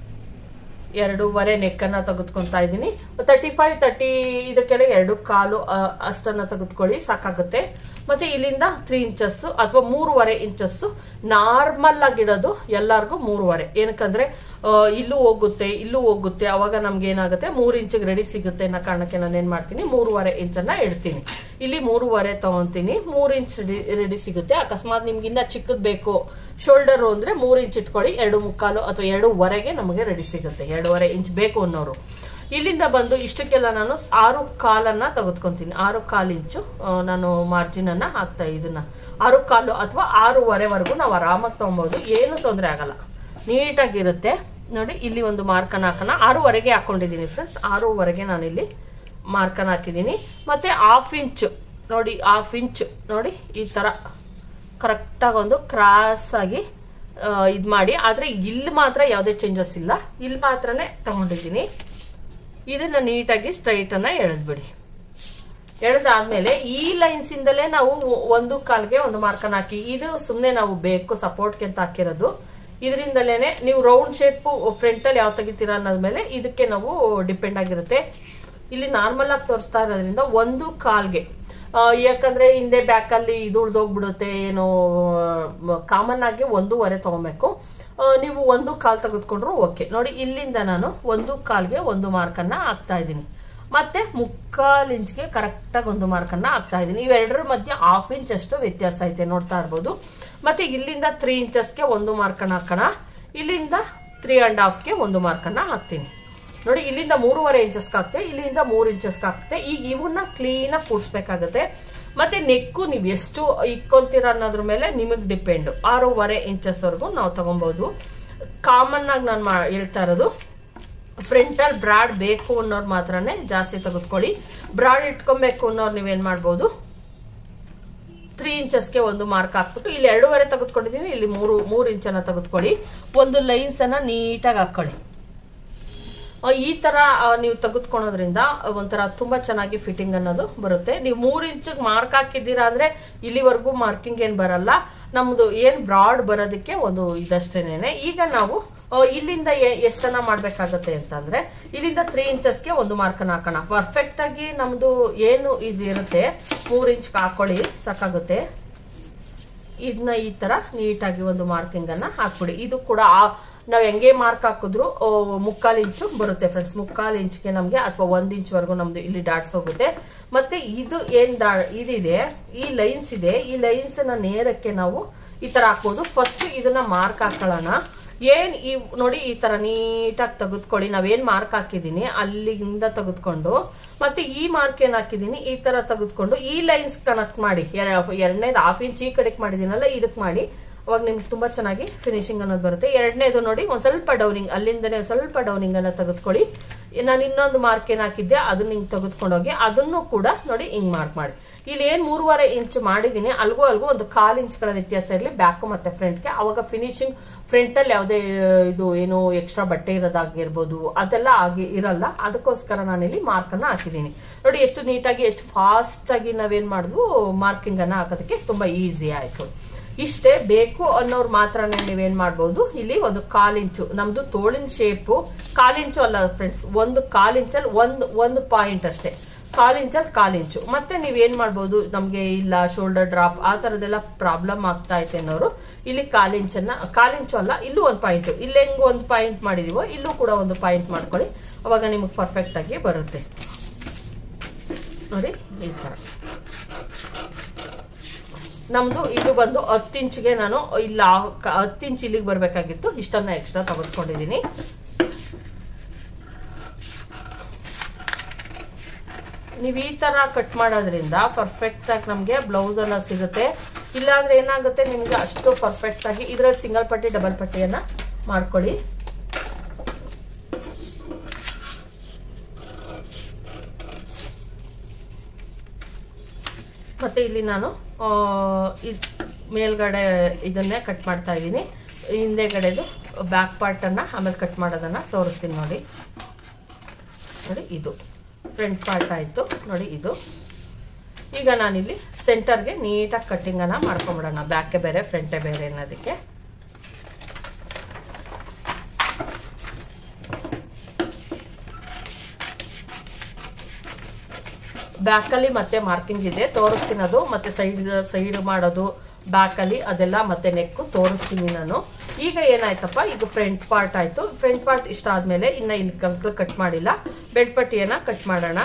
ಎರಡೂವರೆ ನೆಕ್ಕನ್ನು ತೆಗೆದುಕೊತಾ ಇದ್ದೀನಿ ತರ್ಟಿ ಫೈವ್ ತರ್ಟಿ ಇದಕ್ಕೆಲ್ಲ ಎರಡು ಕಾಲು ಆ, ಅಷ್ಟನ್ನ ತೆಗೆದುಕೊಳ್ಳಿ ಸಾಕಾಗುತ್ತೆ ಮತ್ತೆ ಇಲ್ಲಿಂದ ತ್ರೀ ಇಂಚಸ್ ಅಥವಾ ಮೂರುವರೆ ಇಂಚಸ್ ನಾರ್ಮಲ್ ಆಗಿಡೋದು ಎಲ್ಲರಿಗೂ ಮೂರುವರೆ ಏನಕ್ಕಂದ್ರೆ ಆ, ಇಲ್ಲೂ ಹೋಗುತ್ತೆ ಇಲ್ಲೂ ಹೋಗುತ್ತೆ ಅವಾಗ ನಮ್ಗೆ ಏನಾಗುತ್ತೆ ಮೂರು ಇಂಚಿಗೆ ರೆಡಿ ಸಿಗುತ್ತೆ ಅನ್ನೋ ಕಾರಣಕ್ಕೆ ನಾನು ಏನ್ ಮಾಡ್ತೀನಿ ಮೂರುವರೆ ಇಂಚನ್ನ ಇಡ್ತೀನಿ ಇಲ್ಲಿ ಮೂರುವರೆ ತಗೊಂತೀನಿ ಮೂರು ಇಂಚ್ ರೆಡಿ ಸಿಗುತ್ತೆ ಅಕಸ್ಮಾತ್ ನಿಮ್ಗೆ ಇನ್ನ ಚಿಕ್ಕದ್ ಬೇಕು ಶೋಲ್ಡರ್ ಅಂದ್ರೆ ಮೂರು ಇಂಚ್ ಇಟ್ಕೊಳ್ಳಿ ಎರಡು ಮುಕ್ಕಾಲು ಅಥವಾ ಎರಡೂವರೆಗೆ ನಮಗೆ ರೆಡಿ ಸಿಗುತ್ತೆ ಎರಡೂವರೆ ಇಂಚ್ ಬೇಕು ಅನ್ನೋರು ಇಲ್ಲಿಂದ ಬಂದು ಇಷ್ಟಕ್ಕೆಲ್ಲ ನಾನು ಆರು ಕಾಲನ್ನ ತೆಗೆದುಕೊಂತೀನಿ ಆರು ಕಾಲು ಇಂಚು ಆ, ನಾನು ಮಾರ್ಜಿನ್ ಅನ್ನ ಹಾಕ್ತಾ ಇದನ್ನ ಆರು ಕಾಲು ಅಥವಾ ಆರೂವರೆವರೆಗೂ ನಾವು ಆರಾಮಾಗಿ ತಗೊಬೋದು ಏನು ತೊಂದರೆ ಆಗಲ್ಲ ನೀಟಾಗಿರುತ್ತೆ ನೋಡಿ ಇಲ್ಲಿ ಒಂದು ಮಾರ್ಕನ್ನ ಹಾಕೋಣ ಆರೂವರೆಗೆ ಹಾಕೊಂಡಿದ್ದೀನಿ ಫ್ರೆಂಡ್ಸ್ ಆರೂವರೆಗೆ ನಾನು ಇಲ್ಲಿ ಮಾರ್ಕನ್ನ ಹಾಕಿದ್ದೀನಿ ಮತ್ತೆ ಹಾಫ್ ಇಂಚು ನೋಡಿ ಹಾಫ್ ಇಂಚು ನೋಡಿ ಈ ಥರ ಕರೆಕ್ಟಾಗಿ ಒಂದು ಕ್ರಾಸ್ ಆಗಿ ಇದು ಮಾಡಿ ಆದರೆ ಇಲ್ಲಿ ಮಾತ್ರ ಯಾವುದೇ ಚೇಂಜಸ್ ಇಲ್ಲ ಇಲ್ಲಿ ಮಾತ್ರನೇ ತಗೊಂಡಿದ್ದೀನಿ ಇದನ್ನ ನೀಟಾಗಿ ಸ್ಟ್ರೈಟನ್ನು ಎಳೆದ್ಬಿಡಿ ಎಳೆದಾದ್ಮೇಲೆ ಈ ಲೈನ್ಸ್ ಇಂದಲೇ ನಾವು ಒಂದು ಕಾಲ್ಗೆ ಒಂದು ಮಾರ್ಕನ್ ಹಾಕಿ ಇದು ಸುಮ್ಮನೆ ನಾವು ಬೇಕು ಸಪೋರ್ಟ್ಗೆ ಅಂತ ಹಾಕಿರೋದು ಇದರಿಂದಲೇನೆ ನೀವು ರೌಂಡ್ ಶೇಪ್ ಫ್ರಂಟ್ ಅಲ್ಲಿ ಯಾವ ತೆಗಿತೀರಾ ಅನ್ನೋದ್ಮೇಲೆ ಇದಕ್ಕೆ ನಾವು ಡಿಪೆಂಡ್ ಆಗಿರುತ್ತೆ ಇಲ್ಲಿ ನಾರ್ಮಲ್ ಆಗಿ ತೋರಿಸ್ತಾ ಇರೋದ್ರಿಂದ ಒಂದು ಕಾಲ್ಗೆ ಆ, ಯಾಕಂದ್ರೆ ಹಿಂದೆ ಬ್ಯಾಕ್ ಅಲ್ಲಿ ಇದು ಉಳ್ದೋಗ್ಬಿಡುತ್ತೆ ಏನೋ ಕಾಮನ್ ಆಗಿ ಒಂದೂವರೆ ತಗೊಬೇಕು ಆ, ನೀವು ಒಂದು ಕಾಲ್ ತೆಗೆದುಕೊಂಡ್ರು ಓಕೆ ನೋಡಿ ಇಲ್ಲಿಂದ ನಾನು ಒಂದು ಕಾಲ್ಗೆ ಒಂದು ಮಾರ್ಕನ್ನ ಹಾಕ್ತಾ ಇದ್ದೀನಿ ಮತ್ತೆ ಮುಕ್ಕಾಲ್ ಇಂಚ್ಗೆ ಕರೆಕ್ಟಾಗಿ ಒಂದು ಮಾರ್ಕನ್ನ ಹಾಕ್ತಾ ಇದ್ದೀನಿ ಇವೆರಡರ ಮಧ್ಯೆ ಹಾಫ್ ಇಂಚ್ ಅಷ್ಟು ವ್ಯತ್ಯಾಸ ಐತೆ ನೋಡ್ತಾ ಇರ್ಬೋದು ಮತ್ತೆ ಇಲ್ಲಿಂದ ತ್ರೀ ಇಂಚಸ್ಗೆ ಒಂದು ಮಾರ್ಕನ್ನ ಹಾಕೋಣ ಇಲ್ಲಿಂದ ತ್ರೀ ಅಂಡ್ ಹಾಫ್ಗೆ ಒಂದು ಮಾರ್ಕನ್ನ ಹಾಕ್ತೀನಿ ನೋಡಿ ಇಲ್ಲಿಂದ ಮೂರುವರೆ ಇಂಚಸ್ಗೆ ಹಾಕ್ತೆ ಇಲ್ಲಿಂದ ಮೂರು ಇಂಚಸ್ಗೆ ಹಾಕ್ತೆ ಈಗ ಇವನ್ನ ಕ್ಲೀನಾಗಿ ಕೂಡಿಸ್ಬೇಕಾಗತ್ತೆ ಮತ್ತೆ ನೆಕ್ಕು ನೀವು ಎಷ್ಟು ಇಕ್ಕೊಂತೀರ ಅನ್ನೋದ್ರ ಮೇಲೆ ನಿಮಗೆ ಡಿಪೆಂಡ್ ಆರೂವರೆ ಇಂಚಸ್ವರೆಗೂ ನಾವು ತಗೊಬೋದು ಕಾಮನ್ ಆಗಿ ನಾನು ಮಾ ಹೇಳ್ತಾ ಇರೋದು ಫ್ರಂಟಲ್ ಬ್ರಾಡ್ ಬೇಕು ಅನ್ನೋರು ಮಾತ್ರನೇ ಜಾಸ್ತಿ ತೆಗೆದುಕೊಳ್ಳಿ ಬ್ರಾಡ್ ಇಟ್ಕೊಬೇಕು ಅನ್ನೋರು ನೀವೇನ್ ಮಾಡ್ಬೋದು ತ್ರೀ ಇಂಚಸ್ಗೆ ಒಂದು ಮಾರ್ಕ್ ಹಾಕ್ಬಿಟ್ಟು ಇಲ್ಲಿ ಎರಡೂವರೆ ತೆಗೆದುಕೊಂಡಿದ್ದೀನಿ ಇಲ್ಲಿ ಮೂರು ಮೂರು ಇಂಚನ್ನ ತೆಗೆದುಕೊಳ್ಳಿ ಒಂದು ಲೈನ್ಸ್ ಅನ್ನ ನೀಟಾಗಿ ಹಾಕೊಳ್ಳಿ ಆ, ಈ ತರ ಆ, ನೀವು ತೆಗೆದುಕೊಳ್ಳೋದ್ರಿಂದ ಒಂಥರ ತುಂಬಾ ಚೆನ್ನಾಗಿ ಫಿಟ್ಟಿಂಗ್ ಅನ್ನೋದು ಬರುತ್ತೆ ನೀವು ಮೂರು ಇಂಚಿಗೆ ಮಾರ್ಕ್ ಹಾಕಿದ್ದೀರಾ ಅಂದ್ರೆ ಇಲ್ಲಿವರೆಗೂ ಮಾರ್ಕಿಂಗ್ ಏನ್ ಬರಲ್ಲ ನಮ್ದು ಏನ್ ಬ್ರಾಡ್ ಬರೋದಕ್ಕೆ ಒಂದು ಇದಷ್ಟೇನೆ ಈಗ ನಾವು ಆ, ಇಲ್ಲಿಂದ ಎ- ಎಷ್ಟನ್ನ ಮಾಡ್ಬೇಕಾಗತ್ತೆ ಅಂತಂದ್ರೆ ಇಲ್ಲಿಂದ ತ್ರೀ ಇಂಚಸ್ಗೆ ಒಂದು ಮಾರ್ಕನ್ನ ಹಾಕೋಣ ಪರ್ಫೆಕ್ಟ್ ಆಗಿ ನಮ್ದು ಏನು ಇದಿರುತ್ತೆ ಮೂರ್ ಇಂಚ್ ಹಾಕೊಳ್ಳಿ ಸಾಕಾಗುತ್ತೆ ಇದನ್ನ ಈ ತರ ನೀಟಾಗಿ ಒಂದು ಮಾರ್ಕಿಂಗ್ ಅನ್ನ ಹಾಕ್ಬಿಡಿ ಇದು ಕೂಡ ಆ- ನಾವು ಹೆಂಗೆ ಮಾರ್ಕ್ ಹಾಕಿದ್ರು ಆ, ಮುಕ್ಕಾಲು ಇಂಚು ಬರುತ್ತೆ ಫ್ರೆಂಡ್ಸ್ ಮುಕ್ಕಾಲು ಇಂಚ್ಗೆ ನಮಗೆ ಅಥವಾ ಒಂದ್ ಇಂಚ್ವರೆಗೂ ನಮ್ದು ಇಲ್ಲಿ ಡಾಟ್ಸ್ ಹೋಗುತ್ತೆ ಮತ್ತೆ ಇದು ಏನ್ ಡಾ ಇದಿದೆ ಈ ಲೈನ್ಸ್ ಇದೆ ಈ ಲೈನ್ಸ್ ನ ನೇರಕ್ಕೆ ನಾವು ಈ ತರ ಹಾಕೋದು ಫಸ್ಟ್ ಇದನ್ನ ಮಾರ್ಕ್ ಹಾಕೊಳ್ಳೋಣ ಏನ್ ಈ ನೋಡಿ ಈ ತರ ನೀಟಾಗಿ ತೆಗೆದುಕೊಳ್ಳಿ ನಾವೇನ್ ಮಾರ್ಕ್ ಹಾಕಿದೀನಿ ಅಲ್ಲಿಂದ ತೆಗೆದುಕೊಂಡು ಮತ್ತೆ ಈ ಮಾರ್ಕ್ ಏನ್ ಹಾಕಿದೀನಿ ಈ ತರ ತೆಗೆದುಕೊಂಡು ಈ ಲೈನ್ಸ್ ಕನೆಕ್ಟ್ ಮಾಡಿ ಎರಡನೇದು ಹಾಫ್ ಇಂಚ್ ಈ ಕಡೆಗೆ ಮಾಡಿದೀನಲ್ಲ ಇದಕ್ ಮಾಡಿ ಅವಾಗ ನಿಮ್ಗೆ ತುಂಬಾ ಚೆನ್ನಾಗಿ ಫಿನಿಶಿಂಗ್ ಅನ್ನೋದು ಬರುತ್ತೆ ಎರಡನೇದು ನೋಡಿ ಒಂದ್ ಸ್ವಲ್ಪ ಡೌನಿಂಗ್ ಅಲ್ಲಿಂದನೇ ಒಂದ್ ಸ್ವಲ್ಪ ಡೌನಿಂಗ್ ಅನ್ನ ತೆಗೆದುಕೊಳ್ಳಿ ನಾನು ಇನ್ನೊಂದು ಮಾರ್ಕ್ ಏನ್ ಹಾಕಿದ್ದೆ ಅದನ್ನ ಹಿಂಗ್ ತೆಗೆದುಕೊಂಡೋಗಿ ಅದನ್ನು ಕೂಡ ನೋಡಿ ಹಿಂಗ್ ಮಾರ್ಕ್ ಮಾಡಿ ಇಲ್ಲಿ ಏನ್ ಮೂರುವರೆ ಇಂಚ್ ಮಾಡಿದೀನಿ ಅಲ್ಗೂ ಅಲ್ಗೂ ಒಂದು ಕಾಲ್ ಇಂಚ್ಗಳ ವ್ಯತ್ಯಾಸ ಇರಲಿ ಬ್ಯಾಕ್ ಮತ್ತೆ ಫ್ರಂಟ್ಗೆ ಅವಾಗ ಫಿನಿಶಿಂಗ್ ಫ್ರಂಟ್ ಅಲ್ಲಿ ಯಾವುದೇ ಇದು ಏನು ಎಕ್ಸ್ಟ್ರಾ ಬಟ್ಟೆ ಇರೋದಾಗಿರ್ಬೋದು ಅದೆಲ್ಲ ಆಗಿ ಇರಲ್ಲ ಅದಕ್ಕೋಸ್ಕರ ನಾನಿಲ್ಲಿ ಮಾರ್ಕ್ ಅನ್ನ ಹಾಕಿದೀನಿ ನೋಡಿ ಎಷ್ಟು ನೀಟಾಗಿ ಎಷ್ಟು ಫಾಸ್ಟ್ ಆಗಿ ನಾವೇನ್ ಮಾಡಿದ್ವು ಮಾರ್ಕಿಂಗ್ ಅನ್ನ ಹಾಕೋದಕ್ಕೆ ತುಂಬಾ ಈಸಿ ಆಯ್ತು ಇಷ್ಟೇ ಬೇಕು ಅನ್ನೋರು ಮಾತ್ರನೇ ನೀವೇನ್ ಮಾಡ್ಬೋದು ಇಲ್ಲಿ ಒಂದು ಕಾಲಿಂಚು ನಮ್ದು ತೋಳಿನ ಶೇಪು ಕಾಲಿಂಚು ಅಲ್ಲ ಫ್ರೆಂಡ್ಸ್ ಒಂದು ಕಾಲಿಂಚಲ್ಲಿ ಒಂದು ಒಂದು ಪಾಯಿಂಟ್ ಅಷ್ಟೇ ಕಾಲಿಂಚಲ್ಲಿ ಕಾಲಿಂಚು ಮತ್ತೆ ನೀವೇನ್ ಮಾಡ್ಬೋದು ನಮ್ಗೆ ಇಲ್ಲ ಶೋಲ್ಡರ್ ಡ್ರಾಪ್ ಆ ತರದೆಲ್ಲ ಪ್ರಾಬ್ಲಮ್ ಆಗ್ತಾ ಐತೆ ಅನ್ನೋರು ಇಲ್ಲಿ ಕಾಲಿಂಚನ್ನ ಕಾಲಿಂಚು ಅಲ್ಲ ಇಲ್ಲೂ ಒಂದು ಪಾಯಿಂಟ್ ಇಲ್ಲಿ ಹೆಂಗ್ ಒಂದು ಪಾಯಿಂಟ್ ಮಾಡಿದೀವೋ ಇಲ್ಲೂ ಕೂಡ ಒಂದು ಪಾಯಿಂಟ್ ಮಾಡ್ಕೊಳ್ಳಿ ಅವಾಗ ನಿಮಗೆ ಪರ್ಫೆಕ್ಟ್ ಆಗಿ ಬರುತ್ತೆ ನೋಡಿ ಈ ತರ ನಮ್ದು ಇದು ಬಂದು ಹತ್ತು ಇಂಚ್ಗೆ ನಾನು ಇಲ್ಲ ಹತ್ತು ಇಂಚ್ ಇಲ್ಲಿಗೆ ಬರಬೇಕಾಗಿತ್ತು ಇಷ್ಟನ್ನ ಎಕ್ಸ್ಟ್ರಾ ತೆಗೆದುಕೊಂಡಿದ್ದೀನಿ ನೀವು ಈ ತರ ಕಟ್ ಮಾಡೋದ್ರಿಂದ ಪರ್ಫೆಕ್ಟ್ ಆಗಿ ನಮಗೆ ಬ್ಲೌಸ್ ಎಲ್ಲ ಸಿಗುತ್ತೆ ಇಲ್ಲಾಂದ್ರೆ ಏನಾಗುತ್ತೆ ನಿಮ್ಗೆ ಅಷ್ಟು ಪರ್ಫೆಕ್ಟ್ ಆಗಿ ಇದ್ರಲ್ಲಿ ಸಿಂಗಲ್ ಪಟ್ಟಿ ಡಬಲ್ ಪಟ್ಟಿಯನ್ನ ಮಾಡ್ಕೊಳ್ಳಿ ಮತ್ತೆ ಇಲ್ಲಿ ನಾನು ಆ, ಇದ್- ಮೇಲ್ಗಡೆ ಇದನ್ನೇ ಕಟ್ ಮಾಡ್ತಾ ಇದ್ದೀನಿ ಹಿಂದೆಗಡೆದು ಬ್ಯಾಕ್ ಪಾರ್ಟನ್ನು ಆಮೇಲೆ ಕಟ್ ಮಾಡೋದನ್ನು ತೋರಿಸ್ತೀನಿ ನೋಡಿ ನೋಡಿ ಇದು ಫ್ರಂಟ್ ಪಾರ್ಟ್ ಆಯಿತು ನೋಡಿ ಇದು ಈಗ ನಾನಿಲ್ಲಿ ಸೆಂಟರ್ಗೆ ನೀಟಾಗಿ ಕಟ್ಟಿಂಗನ್ನು ಮಾಡ್ಕೊಂಬಿಡೋಣ ಬ್ಯಾಕೆ ಬೇರೆ ಫ್ರಂಟೇ ಬೇರೆ ಅನ್ನೋದಕ್ಕೆ ಬ್ಯಾಕಲ್ಲಿ ಮತ್ತೆ ಮಾರ್ಕಿಂಗ್ ಇದೆ ತೋರಿಸ್ತೀನಿ ಅದು ಮತ್ತೆ ಸೈಡ್ ಸೈಡ್ ಮಾಡೋದು ಬ್ಯಾಕಲ್ಲಿ ಅದೆಲ್ಲ ಮತ್ತೆ ನೆಕ್ಕು ತೋರಿಸ್ತೀನಿ ನಾನು ಈಗ ಏನಾಯ್ತಪ್ಪ ಇದು ಫ್ರಂಟ್ ಪಾರ್ಟ್ ಆಯ್ತು ಫ್ರಂಟ್ ಪಾರ್ಟ್ ಇಷ್ಟ ಆದ್ಮೇಲೆ ಇನ್ನ ಇಲ್ಲಿ ಕಂಕ್ಳು ಕಟ್ ಮಾಡಿಲ್ಲ ಬೆಡ್ ಪಟ್ಟಿಯನ್ನ ಕಟ್ ಮಾಡೋಣ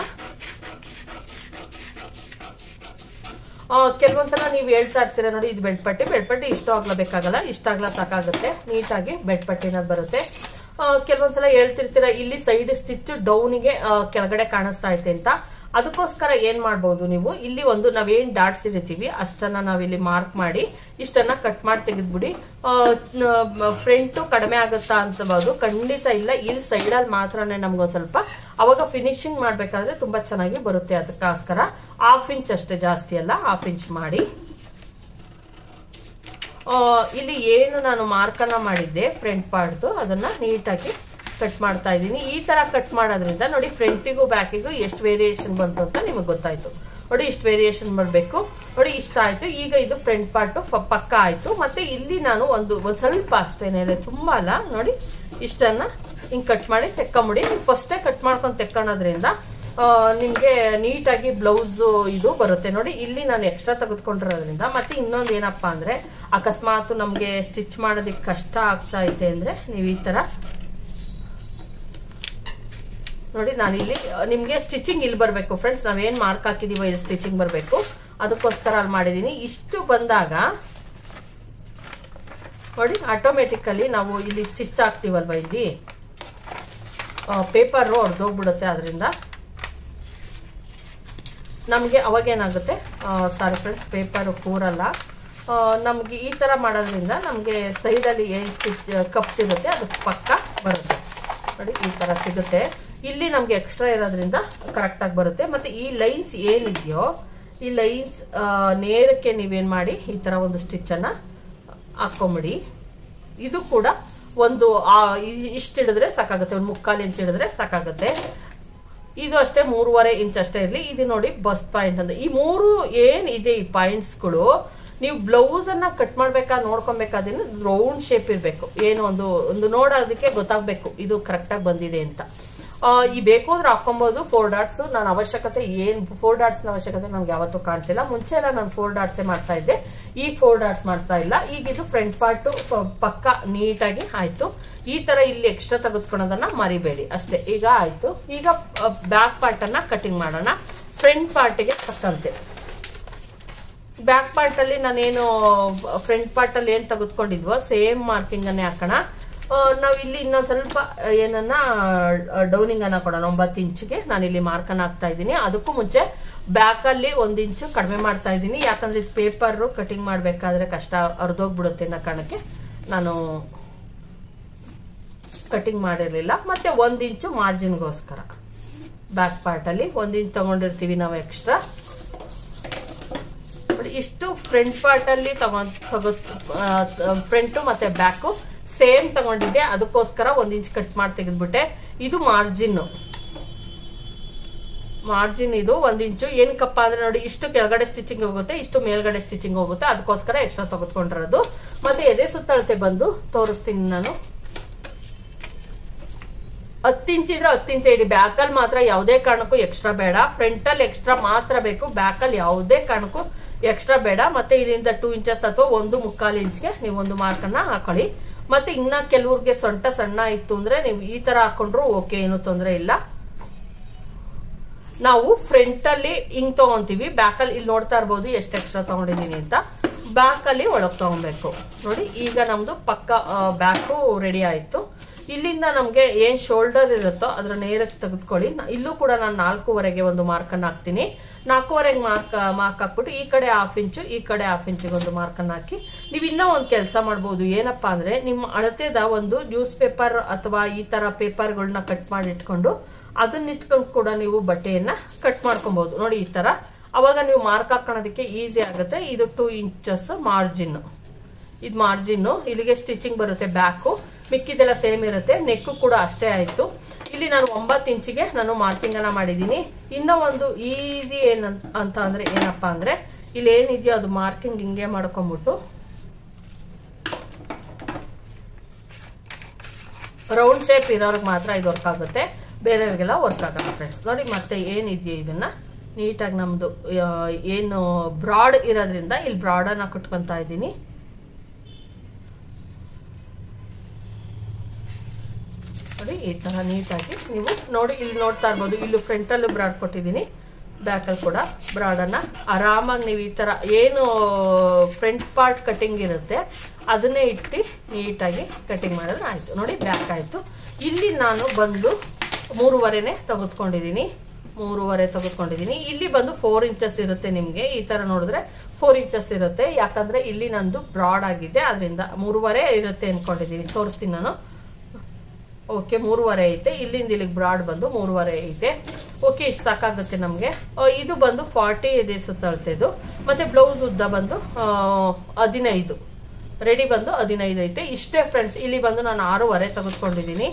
ಆ, ಕೆಲವೊಂದ್ಸಲ ನೀವು ಹೇಳ್ತಾ ಇರ್ತೀರ ನೋಡಿ ಇದು ಬೆಡ್ ಪಟ್ಟಿ ಬೆಡ್ ಪಟ್ಟಿ ಇಷ್ಟ ಆಗ್ಲಬೇಕಾಗಲ್ಲ ಇಷ್ಟ ಆಗ್ಲ ಸಾಕಾಗುತ್ತೆ ನೀಟಾಗಿ ಬೆಡ್ ಪಟ್ಟಿನ ಬರುತ್ತೆ ಆ, ಕೆಲವೊಂದ್ಸಲ ಹೇಳ್ತಿರ್ತೀರ ಇಲ್ಲಿ ಸೈಡ್ ಸ್ಟಿಚ್ ಡೌನಿಗೆ ಕೆಳಗಡೆ ಕಾಣಿಸ್ತಾ ಐತೆ ಅಂತ ಅದಕ್ಕೋಸ್ಕರ ಏನ್ ಮಾಡ್ಬೋದು ನೀವು ಇಲ್ಲಿ ಒಂದು ನಾವೇನ್ ಡಾಟ್ಸ್ ಇರಿತೀವಿ ಅಷ್ಟನ್ನ ನಾವಿಲ್ಲಿ ಮಾರ್ಕ್ ಮಾಡಿ ಇಷ್ಟನ್ನ ಕಟ್ ಮಾಡಿ ತೆಗೆದ್ಬಿಡಿ ಫ್ರಂಟು ಕಡಿಮೆ ಆಗುತ್ತಾ ಅಂತಬಹುದು ಖಂಡಿತ ಇಲ್ಲ ಇಲ್ಲಿ ಸೈಡಲ್ಲಿ ಮಾತ್ರನೇ ನಮ್ಗೊಂದು ಸ್ವಲ್ಪ ಅವಾಗ ಫಿನಿಶಿಂಗ್ ಮಾಡ್ಬೇಕಾದ್ರೆ ತುಂಬಾ ಚೆನ್ನಾಗಿ ಬರುತ್ತೆ ಅದಕ್ಕೋಸ್ಕರ ಹಾಫ್ ಇಂಚ್ ಅಷ್ಟೇ ಜಾಸ್ತಿ ಅಲ್ಲ ಹಾಫ್ ಇಂಚ್ ಮಾಡಿ ಆ, ಇಲ್ಲಿ ಏನು ನಾನು ಮಾರ್ಕನ್ನ ಮಾಡಿದ್ದೆ ಫ್ರಂಟ್ ಪಾರ್ಟ್ದು ಅದನ್ನ ನೀಟಾಗಿ ಕಟ್ ಮಾಡ್ತಾ ಇದ್ದೀನಿ ಈ ತರ ಕಟ್ ಮಾಡೋದ್ರಿಂದ ನೋಡಿ ಫ್ರಂಟಿಗೂ ಬ್ಯಾಕಿಗೂ ಎಷ್ಟು ವೇರಿಯೇಷನ್ ಬಂತು ಅಂತ ನಿಮಗೆ ಗೊತ್ತಾಯ್ತು ನೋಡಿ ಇಷ್ಟು ವೇರಿಯೇಷನ್ ಮಾಡಬೇಕು ನೋಡಿ ಇಷ್ಟ ಆಯ್ತು ಈಗ ಇದು ಫ್ರಂಟ್ ಪಾರ್ಟು ಪಕ್ಕ ಆಯ್ತು ಮತ್ತೆ ಇಲ್ಲಿ ನಾನು ಒಂದು ಒಂದು ಸ್ವಲ್ಪ ಅಷ್ಟೇನೆ ತುಂಬಾ ಅಲ್ಲ ನೋಡಿ ಇಷ್ಟನ್ನ ಹಿಂಗ್ ಕಟ್ ಮಾಡಿ ತೆಕ್ಕೊಂಬಿಡಿ ನೀವು ಫಸ್ಟೇ ಕಟ್ ಮಾಡ್ಕೊಂಡು ತೆಕ್ಕೊಳ್ಳೋದ್ರಿಂದ ನಿಮಗೆ ನೀಟಾಗಿ ಬ್ಲೌಸ್ ಇದು ಬರುತ್ತೆ ನೋಡಿ ಇಲ್ಲಿ ನಾನು ಎಕ್ಸ್ಟ್ರಾ ತೆಗೆದುಕೊಂಡಿರೋದ್ರಿಂದ ಮತ್ತೆ ಇನ್ನೊಂದು ಏನಪ್ಪ ಅಂದ್ರೆ ಅಕಸ್ಮಾತ್ ನಮಗೆ ಸ್ಟಿಚ್ ಮಾಡೋದಕ್ಕೆ ಕಷ್ಟ ಆಗ್ತಾ ಐತೆ ಅಂದ್ರೆ ನೀವು ಈ ತರ ನೋಡಿ ನಾನು ಇಲ್ಲಿ ನಿಮಗೆ ಸ್ಟಿಚಿಂಗ್ ಇಲ್ಲಿ ಬರಬೇಕು ಫ್ರೆಂಡ್ಸ್ ನಾವೇನು ಮಾರ್ಕ್ ಹಾಕಿದೀವೋ ಇಲ್ಲಿ ಸ್ಟಿಚಿಂಗ್ ಬರಬೇಕು ಅದಕ್ಕೋಸ್ಕರ ಅಲ್ಲಿ ಮಾಡಿದ್ದೀನಿ ಇಷ್ಟು ಬಂದಾಗ ನೋಡಿ ಆಟೋಮೆಟಿಕಲಿ ನಾವು ಇಲ್ಲಿ ಸ್ಟಿಚ್ ಹಾಕ್ತೀವಲ್ವ ಇಲ್ಲಿ ಪೇಪರು ಹೊಡೆದೋಗ್ಬಿಡುತ್ತೆ ಅದರಿಂದ ನಮಗೆ ಅವಾಗೇನಾಗುತ್ತೆ ಸಾರಿ ಫ್ರೆಂಡ್ಸ್ ಪೇಪರು ಕೂರಲ್ಲ ನಮಗೆ ಈ ಥರ ಮಾಡೋದ್ರಿಂದ ನಮಗೆ ಸೈಡಲ್ಲಿ ಏನು ಸ್ಟಿಚ್ ಕಪ್ಸ್ ಇರುತ್ತೆ ಅದು ಪಕ್ಕ ಬರುತ್ತೆ ನೋಡಿ ಈ ಥರ ಸಿಗುತ್ತೆ ಇಲ್ಲಿ ನಮಗೆ ಎಕ್ಸ್ಟ್ರಾ ಇರೋದ್ರಿಂದ ಕರೆಕ್ಟಾಗಿ ಬರುತ್ತೆ ಮತ್ತು ಈ ಲೈನ್ಸ್ ಏನಿದೆಯೋ ಈ ಲೈನ್ಸ್ ನೇರಕ್ಕೆ ನೀವೇನು ಮಾಡಿ ಈ ಥರ ಒಂದು ಸ್ಟಿಚ್ಚನ್ನು ಹಾಕ್ಕೊಂಬಿಡಿ ಇದು ಕೂಡ ಒಂದು ಇಷ್ಟು ಹಿಡಿದ್ರೆ ಸಾಕಾಗುತ್ತೆ ಒಂದು ಮುಕ್ಕಾಲು ಇಂಚ್ ಹಿಡಿದ್ರೆ ಸಾಕಾಗುತ್ತೆ ಇದು ಅಷ್ಟೇ ಮೂರುವರೆ ಇಂಚ್ ಅಷ್ಟೇ ಇರಲಿ ಇದು ನೋಡಿ ಬಸ್ ಪಾಯಿಂಟ್ ಅಂತ ಈ ಮೂರು ಏನ್ ಇದೆ ಈ ಪಾಯಿಂಟ್ಸ್ಗಳು ನೀವು ಬ್ಲೌಸ್ ಅನ್ನ ಕಟ್ ಮಾಡ್ಬೇಕಾ ನೋಡ್ಕೊಬೇಕಾದ್ರೆ ರೌಂಡ್ ಶೇಪ್ ಇರಬೇಕು ಏನು ಒಂದು ಒಂದು ನೋಡೋದಕ್ಕೆ ಗೊತ್ತಾಗಬೇಕು ಇದು ಕರೆಕ್ಟಾಗಿ ಬಂದಿದೆ ಅಂತ ಆ, ಈ ಬೇಕು ಅಂದ್ರೆ ಹಾಕೊಬಹುದು ಫೋರ್ ಡಾಟ್ಸ್ ನಾನು ಅವಶ್ಯಕತೆ ಏನ್ ಫೋರ್ ಡಾಟ್ಸ್ ಅವಶ್ಯಕತೆ ನಮ್ಗೆ ಯಾವತ್ತೂ ಕಾಣಿಸಿಲ್ಲ ಮುಂಚೆ ಎಲ್ಲ ನಾನು ಫೋರ್ ಡಾಟ್ಸೇ ಮಾಡ್ತಾ ಇದ್ದೆ ಈಗ ಫೋರ್ ಡಾಟ್ಸ್ ಮಾಡ್ತಾ ಇಲ್ಲ ಈಗ ಇದು ಫ್ರಂಟ್ ಪಾರ್ಟ್ ಪಕ್ಕ ನೀಟಾಗಿ ಆಯ್ತು ಈ ತರ ಇಲ್ಲಿ ಎಕ್ಸ್ಟ್ರಾ ತೆಗೆದುಕೊಳ್ಳೋದನ್ನ ಮರಿಬೇಡಿ ಅಷ್ಟೇ ಈಗ ಆಯ್ತು ಈಗ ಬ್ಯಾಕ್ ಪಾರ್ಟ್ ಅನ್ನ ಕಟಿಂಗ್ ಮಾಡೋಣ ಫ್ರಂಟ್ ಪಾರ್ಟಿಗೆ ತಕ್ಕಂತೆ ಬ್ಯಾಕ್ ಪಾರ್ಟ್ ಅಲ್ಲಿ ನಾನೇನು ಫ್ರಂಟ್ ಪಾರ್ಟ್ ಅಲ್ಲಿ ಏನ್ ತೆಗೆದುಕೊಂಡಿದ್ವೋ ಸೇಮ್ ಮಾರ್ಕಿಂಗ್ ಅನ್ನೇ ಹಾಕೋಣ ನಾವು ಇಲ್ಲಿ ಇನ್ನೊಂದ್ ಸ್ವಲ್ಪ ಏನನ್ನ ಡೌನಿಂಗ್ ಅನ್ನ ಕೊಡೋಣ ಒಂಬತ್ತು ಇಂಚಿಗೆ ನಾನು ಇಲ್ಲಿ ಮಾರ್ಕನ್ನ ಹಾಕ್ತಾ ಇದ್ದೀನಿ ಅದಕ್ಕೂ ಮುಂಚೆ ಬ್ಯಾಕ್ ಅಲ್ಲಿ ಒಂದ್ ಇಂಚು ಕಡಿಮೆ ಮಾಡ್ತಾ ಇದ್ದೀನಿ ಯಾಕಂದ್ರೆ ಇದು ಪೇಪರ್ ಕಟಿಂಗ್ ಮಾಡ್ಬೇಕಾದ್ರೆ ಕಷ್ಟ ಅರ್ಧೋಗ್ಬಿಡುತ್ತೆ ಅನ್ನೋ ಕಾರಣಕ್ಕೆ ನಾನು ಕಟಿಂಗ್ ಮಾಡಿರಲಿಲ್ಲ ಮತ್ತೆ ಒಂದ್ ಇಂಚು ಮಾರ್ಜಿನ್ಗೋಸ್ಕರ ಬ್ಯಾಕ್ ಪಾರ್ಟ್ ಅಲ್ಲಿ ಒಂದ್ ಇಂಚ್ ತಗೊಂಡಿರ್ತೀವಿ ನಾವು ಎಕ್ಸ್ಟ್ರಾ ನೋಡಿ, ಇಷ್ಟು ಫ್ರಂಟ್ ಪಾರ್ಟ್ ಅಲ್ಲಿ ತಗೊಂಡ್ ತಗೋ ಫ್ರಂಟ್ ಮತ್ತೆ ಬ್ಯಾಕು ಸೇಮ್ ತಗೊಂಡಿದ್ದೆ ಅದಕ್ಕೋಸ್ಕರ ಒಂದ್ ಇಂಚ್ ಕಟ್ ಮಾಡಿ ತೆಗೆದ್ಬಿಟ್ಟೆ ಇದು ಮಾರ್ಜಿನ್ ಮಾರ್ಜಿನ್ ಇದು ಒಂದ್ ಇಂಚು ಏನಕ್ಕಪ್ಪ ಅಂದ್ರೆ ನೋಡಿ ಇಷ್ಟು ಕೆಳಗಡೆ ಸ್ಟಿಚಿಂಗ್ ಹೋಗುತ್ತೆ ಇಷ್ಟು ಮೇಲ್ಗಡೆ ಸ್ಟಿಚಿಂಗ್ ಹೋಗುತ್ತೆ ಅದಕ್ಕೋಸ್ಕರ ಎಕ್ಸ್ಟ್ರಾ ತೆಗೆದುಕೊಂಡಿರೋದು ಮತ್ತೆ ಎದೆ ಸುತ್ತಳತೆ ಬಂದು ತೋರಿಸ್ತೀನಿ ನಾನು ಹತ್ತು ಇಂಚ್ ಇದ್ರೆ ಹತ್ತು ಇಂಚ್ ಇಡಿ ಬ್ಯಾಕಲ್ಲಿ ಮಾತ್ರ ಯಾವುದೇ ಕಾರಣಕ್ಕೂ ಎಕ್ಸ್ಟ್ರಾ ಬೇಡ ಫ್ರಂಟಲ್ಲಿ ಎಕ್ಸ್ಟ್ರಾ ಮಾತ್ರ ಬೇಕು ಬ್ಯಾಕಲ್ಲಿ ಯಾವುದೇ ಕಾರಣಕ್ಕೂ ಎಕ್ಸ್ಟ್ರಾ ಬೇಡ ಮತ್ತೆ ಇಲ್ಲಿಂದ ಟೂ ಇಂಚಸ್ ಅಥವಾ ಒಂದು ಮುಕ್ಕಾಲು ಇಂಚ್ಗೆ ನೀವು ಒಂದು ಮಾರ್ಕನ್ನ ಹಾಕೊಳ್ಳಿ ಮತ್ತೆ ಇನ್ನ ಕೆಲವ್ರಿಗೆ ಸೊಂಟ ಸಣ್ಣ ಇತ್ತು ಅಂದ್ರೆ ನೀವು ಈ ತರ ಹಾಕೊಂಡ್ರು ಓಕೆ ಏನು ತೊಂದರೆ ಇಲ್ಲ ನಾವು ಫ್ರಂಟ್ ಅಲ್ಲಿ ಹಿಂಗ್ ತಗೊಂತೀವಿ ಬ್ಯಾಕ್ ಅಲ್ಲಿ ಇಲ್ಲಿ ನೋಡ್ತಾ ಇರ್ಬೋದು ಎಷ್ಟು ಎಕ್ಸ್ಟ್ರಾ ತಗೊಂಡಿದೀನಿ ಅಂತ ಬ್ಯಾಕ್ ಅಲ್ಲಿ ಒಳಗ್ ತಗೊಬೇಕು ನೋಡಿ ಈಗ ನಮ್ದು ಪಕ್ಕ ಬ್ಯಾಕು ರೆಡಿ ಆಯ್ತು ಇಲ್ಲಿಂದ ನಮ್ಗೆ ಏನ್ ಶೋಲ್ಡರ್ ಇರುತ್ತೋ ಅದ್ರ ನೇರಕ್ಕೆ ತೆಗೆದುಕೊಳ್ಳಿ ನ- ಇಲ್ಲೂ ಕೂಡ ನಾನು ನಾಲ್ಕೂವರೆಗೆ ಒಂದು ಮಾರ್ಕ್ ಅನ್ನ ಹಾಕ್ತೀನಿ ನಾಲ್ಕೂವರೆಗೆ ಮಾರ್ಕ್ ಮಾರ್ಕ್ ಹಾಕ್ಬಿಟ್ಟು ಈ ಕಡೆ ಹಾಫ್ ಇಂಚು ಈ ಕಡೆ ಹಾಫ್ ಇಂಚಿಗೆ ಒಂದು ಮಾರ್ಕ್ ಅನ್ನ ಹಾಕಿ ನೀವು ಇನ್ನೂ ಒಂದು ಕೆಲಸ ಮಾಡ್ಬೋದು ಏನಪ್ಪಾ ಅಂದ್ರೆ ನಿಮ್ಮ ಅಳತೆದ ಒಂದು ನ್ಯೂಸ್ ಪೇಪರ್ ಅಥವಾ ಈ ತರ ಪೇಪರ್ಗಳನ್ನ ಕಟ್ ಮಾಡಿ ಇಟ್ಕೊಂಡು ಅದನ್ನ ಇಟ್ಕೊಂಡು ಕೂಡ ನೀವು ಬಟ್ಟೆಯನ್ನ ಕಟ್ ಮಾಡ್ಕೊಬಹುದು ನೋಡಿ ಈ ತರ ಅವಾಗ ನೀವು ಮಾರ್ಕ್ ಹಾಕೋಣದಕ್ಕೆ ಈಸಿ ಆಗುತ್ತೆ ಇದು ಟೂ ಇಂಚಸ್ ಮಾರ್ಜಿನ್ ಇದು ಮಾರ್ಜಿನ್ ಇಲ್ಲಿಗೆ ಸ್ಟಿಚಿಂಗ್ ಬರುತ್ತೆ ಬ್ಯಾಕು ಮಿಕ್ಕಿದೆಲ್ಲ ಸೇಮ್ ಇರುತ್ತೆ ನೆಕ್ಕು ಕೂಡ ಅಷ್ಟೇ ಆಯ್ತು ಇಲ್ಲಿ ನಾನು ಒಂಬತ್ತು ಇಂಚಿಗೆ ನಾನು ಮಾರ್ಕಿಂಗ್ ಅನ್ನ ಮಾಡಿದ್ದೀನಿ ಇನ್ನೂ ಒಂದು ಈಸಿ ಏನಂತ ಅಂತ ಅಂದ್ರೆ ಏನಪ್ಪಾ ಅಂದ್ರೆ ಇಲ್ಲಿ ಏನಿದೆಯೋ ಅದು ಮಾರ್ಕಿಂಗ್ ಹಿಂಗೆ ಮಾಡ್ಕೊಂಡ್ಬಿಟ್ಟು ರೌಂಡ್ ಶೇಪ್ ಇರೋರ್ಗೆ ಮಾತ್ರ ಇದು ವರ್ಕ್ ಆಗುತ್ತೆ ಬೇರೆಯವ್ರಿಗೆಲ್ಲ ವರ್ಕ್ ಆಗಲ್ಲ ಫ್ರೆಂಡ್ಸ್ ನೋಡಿ ಮತ್ತೆ ಏನಿದೆಯೋ ಇದನ್ನ ನೀಟಾಗಿ ನಮ್ಮದು ಏನು ಬ್ರಾಡ್ ಇರೋದ್ರಿಂದ ಇಲ್ಲಿ ಬ್ರಾಡನ್ನ ಕುಟ್ಕೊತಾ ಇದ್ದೀನಿ ನೋಡಿ ಈ ತರ ನೀಟಾಗಿ ನೀವು ನೋಡಿ ಇಲ್ಲಿ ನೋಡ್ತಾ ಇರ್ಬೋದು ಇಲ್ಲಿ ಫ್ರಂಟಲ್ಲೂ ಬ್ರಾಡ್ ಕೊಟ್ಟಿದ್ದೀನಿ ಬ್ಯಾಕಲ್ಲಿ ಕೂಡ ಬ್ರಾಡನ್ನ ಆರಾಮಾಗಿ ನೀವು ಈ ಥರ ಏನು ಫ್ರಂಟ್ ಪಾರ್ಟ್ ಕಟಿಂಗ್ ಇರುತ್ತೆ ಅದನ್ನೇ ಇಟ್ಟು ನೀಟಾಗಿ ಕಟಿಂಗ್ ಮಾಡಿದ್ರೆ ಆಯಿತು ನೋಡಿ ಬ್ಯಾಕ್ ಆಯಿತು ಇಲ್ಲಿ ನಾನು ಬಂದು ಮೂರುವರೆನೇ ತೆಗೆದುಕೊಂಡಿದ್ದೀನಿ ಮೂರುವರೆ ತೆಗೆದುಕೊಂಡಿದ್ದೀನಿ ಇಲ್ಲಿ ಬಂದು ಫೋರ್ ಇಂಚಸ್ ಇರುತ್ತೆ ನಿಮಗೆ ಈ ಥರ ನೋಡಿದ್ರೆ ಫೋರ್ ಇಂಚಸ್ ಇರುತ್ತೆ ಯಾಕಂದರೆ ಇಲ್ಲಿ ನಂದು ಬ್ರಾಡ್ ಆಗಿದೆ ಅದರಿಂದ ಮೂರುವರೆ ಇರುತ್ತೆ ಅಂದ್ಕೊಂಡಿದ್ದೀನಿ ತೋರಿಸ್ತೀನಿ ನಾನು ಓಕೆ ಮೂರುವರೆ ಐತೆ ಇಲ್ಲಿಂದ ಇಲ್ಲಿಗೆ ಬ್ರಾಡ್ ಬಂದು ಮೂರುವರೆ ಐತೆ ಓಕೆ ಇಷ್ಟು ಸಾಕಾಗುತ್ತೆ ನಮಗೆ ಇದು ಬಂದು ಫಾರ್ಟಿ ಇದೆ ಸುತ್ತಳತೆದು ಮತ್ತೆ ಬ್ಲೌಸ್ ಉದ್ದ ಬಂದು ಆ, ಹದಿನೈದು ರೆಡಿ ಬಂದು ಹದಿನೈದು ಐತೆ ಇಷ್ಟೇ ಫ್ರೆಂಡ್ಸ್ ಇಲ್ಲಿ ಬಂದು ನಾನು ಆರೂವರೆ ತೆಗೆದುಕೊಂಡಿದ್ದೀನಿ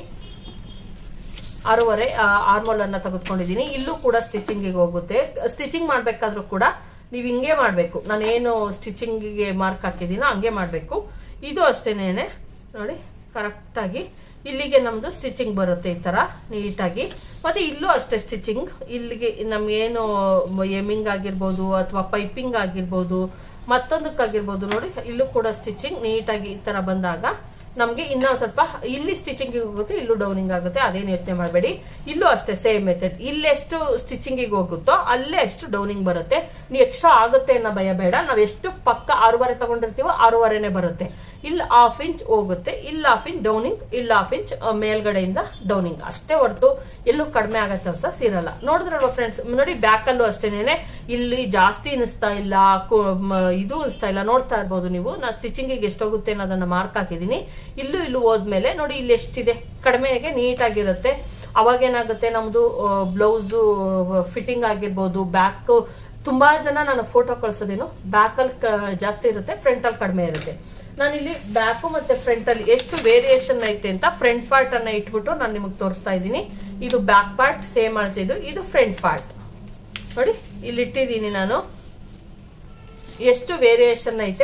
ಆರೂವರೆ ಆರ್ಮೋಲ್ ಅನ್ನ ತೆಗೆದುಕೊಂಡಿದ್ದೀನಿ ಇಲ್ಲೂ ಕೂಡ ಸ್ಟಿಚಿಂಗಿಗೆ ಹೋಗುತ್ತೆ ಸ್ಟಿಚಿಂಗ್ ಮಾಡಬೇಕಾದ್ರೂ ಕೂಡ ನೀವು ಹಿಂಗೆ ಮಾಡಬೇಕು ನಾನೇನು ಸ್ಟಿಚಿಂಗಿಗೆ ಮಾರ್ಕ್ ಹಾಕಿದ್ದೀನೋ ಹಂಗೆ ಮಾಡಬೇಕು ಇದು ಅಷ್ಟೇನೇನೆ ನೋಡಿ ಕರೆಕ್ಟಾಗಿ ಇಲ್ಲಿಗೆ ನಮ್ಮದು ಸ್ಟಿಚಿಂಗ್ ಬರುತ್ತೆ ಈ ಥರ ನೀಟಾಗಿ ಮತ್ತು ಇಲ್ಲೂ ಅಷ್ಟೇ ಸ್ಟಿಚಿಂಗ್ ಇಲ್ಲಿಗೆ ನಮಗೇನು ಎಮಿಂಗ್ ಆಗಿರ್ಬೋದು ಅಥವಾ ಪೈಪಿಂಗ್ ಆಗಿರ್ಬೋದು ಮತ್ತೊಂದಕ್ಕಾಗಿರ್ಬೋದು ನೋಡಿ ಇಲ್ಲೂ ಕೂಡ ಸ್ಟಿಚಿಂಗ್ ನೀಟಾಗಿ ಈ ಥರ ಬಂದಾಗ ನಮಗೆ ಇನ್ನೂ ಸ್ವಲ್ಪ ಇಲ್ಲಿ ಸ್ಟಿಚಿಂಗಿಗೆ ಹೋಗುತ್ತೆ ಇಲ್ಲೂ ಡೌನಿಂಗ್ ಆಗುತ್ತೆ ಅದೇನು ಯೋಚನೆ ಮಾಡಬೇಡಿ ಇಲ್ಲೂ ಅಷ್ಟೇ ಸೇಮ್ ಮೆಥಡ್ ಇಲ್ಲೆಷ್ಟು ಸ್ಟಿಚಿಂಗಿಗೆ ಹೋಗುತ್ತೋ ಅಲ್ಲೇ ಎಷ್ಟು ಡೌನಿಂಗ್ ಬರುತ್ತೆ ನೀವು ಎಕ್ಸ್ಟ್ರಾ ಆಗುತ್ತೆ ಅನ್ನೋ ಭಯ ಬೇಡ ನಾವು ಎಷ್ಟು ಪಕ್ಕ ಆರೂವರೆ ತಗೊಂಡಿರ್ತೀವೋ ಆರೂವರೆನೇ ಬರುತ್ತೆ ಇಲ್ಲಿ ಹಾಫ್ ಇಂಚ್ ಹೋಗುತ್ತೆ ಇಲ್ಲಿ ಹಾಫ್ ಇಂಚ್ ಡೌನಿಂಗ್ ಇಲ್ಲಿ ಹಾಫ್ ಇಂಚ್ ಮೇಲ್ಗಡೆಯಿಂದ ಡೌನಿಂಗ್ ಅಷ್ಟೇ ಹೊರತು ಎಲ್ಲೂ ಕಡಿಮೆ ಆಗೋ ಚಾನ್ಸಸ್ ಇರಲ್ಲ ನೋಡಿದ್ರಲ್ವ ಫ್ರೆಂಡ್ಸ್ ನೋಡಿ ಬ್ಯಾಕಲ್ಲೂ ಅಷ್ಟೇನೆ ಇಲ್ಲಿ ಜಾಸ್ತಿ ಅನಿಸ್ತಾ ಇಲ್ಲ ಕು- ಮ- ಇದು ಅನಿಸ್ತಾ ಇಲ್ಲ ನೋಡ್ತಾ ಇರ್ಬೋದು ನೀವು ನಾ ಸ್ಟಿಚಿಂಗಿಗೆ ಎಷ್ಟೋಗುತ್ತೆ ಅನ್ನೋದನ್ನ ಮಾರ್ಕ್ ಹಾಕಿದ್ದೀನಿ ಇಲ್ಲೂ ಇಲ್ಲೂ ಹೋದ್ಮೇಲೆ ನೋಡಿ ಇಲ್ಲಿ ಎಷ್ಟಿದೆ ಕಡಿಮೆಗೆ ನೀಟಾಗಿರುತ್ತೆ ಅವಾಗ ಏನಾಗುತ್ತೆ ನಮ್ಮದು ಬ್ಲೌಸು ಫಿಟ್ಟಿಂಗ್ ಆಗಿರ್ಬೋದು ಬ್ಯಾಕ್ ತುಂಬಾ ಜನ ನನಗೆ ಫೋಟೋ ಕಳ್ಸೋದೇನು ಬ್ಯಾಕಲ್ಲಿ ಜಾಸ್ತಿ ಇರುತ್ತೆ ಫ್ರಂಟಲ್ಲಿ ಕಡಿಮೆ ಇರುತ್ತೆ ನಾನಿಲ್ಲಿ ಬ್ಯಾಕು ಮತ್ತೆ ಫ್ರಂಟಲ್ಲಿ ಎಷ್ಟು ವೇರಿಯೇಷನ್ ಐತೆ ಅಂತ ಫ್ರಂಟ್ ಪಾರ್ಟ್ ಅನ್ನ ಇಟ್ಬಿಟ್ಟು ನಾನು ನಿಮಗೆ ತೋರಿಸ್ತಾ ಇದ್ದೀನಿ ಇದು ಬ್ಯಾಕ್ ಪಾರ್ಟ್ ಸೇಮ್ ಮಾಡ್ತಿದ್ದು ಇದು ಫ್ರಂಟ್ ಪಾರ್ಟ್ ನೋಡಿ ಇಲ್ಲಿ ಇಟ್ಟಿದ್ದೀನಿ ನಾನು ಎಷ್ಟು ವೇರಿಯೇಷನ್ ಐತೆ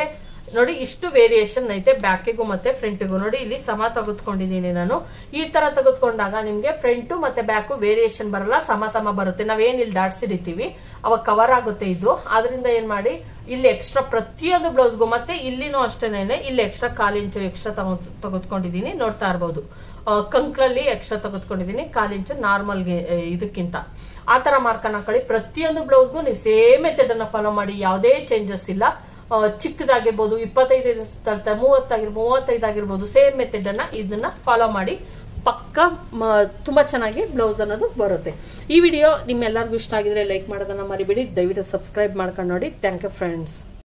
ನೋಡಿ ಇಷ್ಟು ವೇರಿಯೇಷನ್ ಐತೆ ಬ್ಯಾಕಿಗೂ ಮತ್ತೆ ಫ್ರಂಟಿಗೂ ನೋಡಿ ಇಲ್ಲಿ ಸಮ ತೆಗೆದುಕೊಂಡಿದ್ದೀನಿ ನಾನು ಈ ತರ ತೆಗೆದುಕೊಂಡಾಗ ನಿಮ್ಗೆ ಫ್ರಂಟು ಮತ್ತೆ ಬ್ಯಾಕು ವೇರಿಯೇಷನ್ ಬರಲ್ಲ ಸಮ ಸಮ ಬರುತ್ತೆ ನಾವೇನ್ ಇಲ್ಲಿ ಡಾಟ್ಸ್ ಹಿಡಿತೀವಿ ಅವಾಗ ಕವರ್ ಆಗುತ್ತೆ ಇದು ಆದ್ರಿಂದ ಏನ್ ಮಾಡಿ ಇಲ್ಲಿ ಎಕ್ಸ್ಟ್ರಾ ಪ್ರತಿಯೊಂದು ಬ್ಲೌಸ್ಗೂ ಮತ್ತೆ ಇಲ್ಲಿನೂ ಅಷ್ಟೇನೆ ಇಲ್ಲಿ ಎಕ್ಸ್ಟ್ರಾ ಕಾಲು ಇಂಚು ಎಕ್ಸ್ಟ್ರಾ ತೆಗೆದುಕೊಂಡಿದ್ದೀನಿ ನೋಡ್ತಾ ಇರ್ಬೋದು ಆ, ಕಂಕ್ಳಲ್ಲಿ ಎಕ್ಸ್ಟ್ರಾ ತೆಗೆದುಕೊಂಡಿದ್ದೀನಿ ಕಾಲು ಇಂಚು ನಾರ್ಮಲ್ಗೆ ಇದಕ್ಕಿಂತ ಆ ತರ ಮಾರ್ಕನ್ ಹಾಕೊಳ್ಳಿ ಪ್ರತಿಯೊಂದು ಬ್ಲೌಸ್ಗೂ ನೀವು ಸೇಮ್ ಮೆಥಡ್ ಅನ್ನ ಫಾಲೋ ಮಾಡಿ ಯಾವುದೇ ಚೇಂಜಸ್ ಇಲ್ಲ ಆ, ಚಿಕ್ಕದಾಗಿರ್ಬೋದು ಇಪ್ಪತ್ತೈದು ತರ್ತ ಮೂವತ್ತಾಗಿರ್ಬೋದು ಮೂವತ್ತೈದು ಆಗಿರ್ಬೋದು ಸೇಮ್ ಮೆಥಡ್ ಅನ್ನ ಇದನ್ನ ಫಾಲೋ ಮಾಡಿ ಪಕ್ಕ ಮ- ತುಂಬಾ ಚೆನ್ನಾಗಿ ಬ್ಲೌಸ್ ಅನ್ನೋದು ಬರುತ್ತೆ ಈ ವಿಡಿಯೋ ನಿಮ್ಮೆಲ್ಲರಿಗೂ ಇಷ್ಟ ಆಗಿದ್ರೆ ಲೈಕ್ ಮಾಡೋದನ್ನ ಮರಿಬೇಡಿ ದಯವಿಟ್ಟು ಸಬ್ಸ್ಕ್ರೈಬ್ ಮಾಡ್ಕೊಂಡು ನೋಡಿ ಥ್ಯಾಂಕ್ ಯು ಫ್ರೆಂಡ್ಸ್